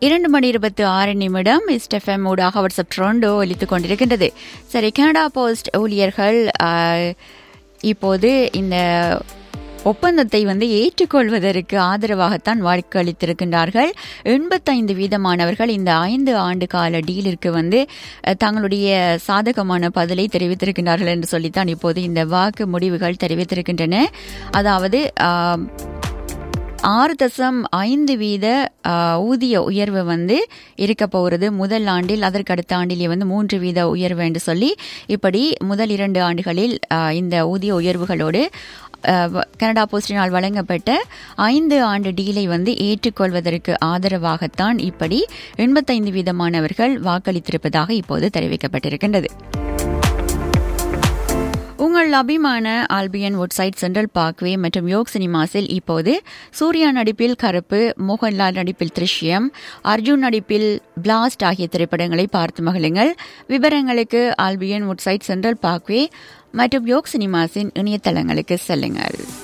இரண்டு மணி இருபத்தி ஆறு நிமிடம் இஸ்டெஃப்எம் ஊடாக வாட்ஸ்அப் ட்ரோண்டோ ஒலித்துக் கொண்டிருக்கின்றது சரி கனடா போஸ்ட் ஊழியர்கள் ஆஹ், இப்போது இந்த ஒப்பந்தத்தை வந்து ஏற்றுக்கொள்வதற்கு ஆதரவாகத்தான் வாக்களித்திருக்கின்றார்கள் எண்பத்தைந்து வீதமானவர்கள் இந்த ஐந்து ஆண்டு கால டீலிற்கு வந்து அஹ், தங்களுடைய சாதகமான பதிலை தெரிவித்திருக்கின்றார்கள் என்று சொல்லித்தான் இப்போது இந்த வாக்கு முடிவுகள் தெரிவித்திருக்கின்றன அதாவது ஆஹ், ஆறு தசம் ஐந்து வீத ஆ, ஊதிய உயர்வு வந்து இருக்க போகிறது முதல் ஆண்டில் அதற்கு அடுத்த ஆண்டிலே வந்து மூன்று வீத உயர்வு என்று சொல்லி இப்படி முதல் இரண்டு ஆண்டுகளில் ஆ, இந்த ஊதிய உயர்வுகளோடு ஆ, வ- கனடா போஸ்டினால் வழங்கப்பட்ட ஐந்து ஆண்டு டீலை வந்து ஏற்றுக்கொள்வதற்கு ஆதரவாகத்தான் இப்படி எண்பத்தைந்து வீதமானவர்கள் வாக்களித்திருப்பதாக இப்போது தெரிவிக்கப்பட்டிருக்கின்றது உங்கள் அபிமான ஆல்பியன் வுட்சைட் சென்ட்ரல் பார்க்வே மற்றும் யோக் சினிமாஸில் இப்போது சூர்யா நடிப்பில் கருப்பு மோகன்லால் நடிப்பில் திருஷ்யம் அர்ஜுன் நடிப்பில் பிளாஸ்ட் ஆகிய திரைப்படங்களை பார்த்து மகிழுங்கள் விவரங்களுக்கு ஆல்பியன் வுட்சைட் சென்ட்ரல் பார்க்வே மற்றும் யோக் சினிமாஸின் இணையதளங்களுக்கு செல்லுங்கள்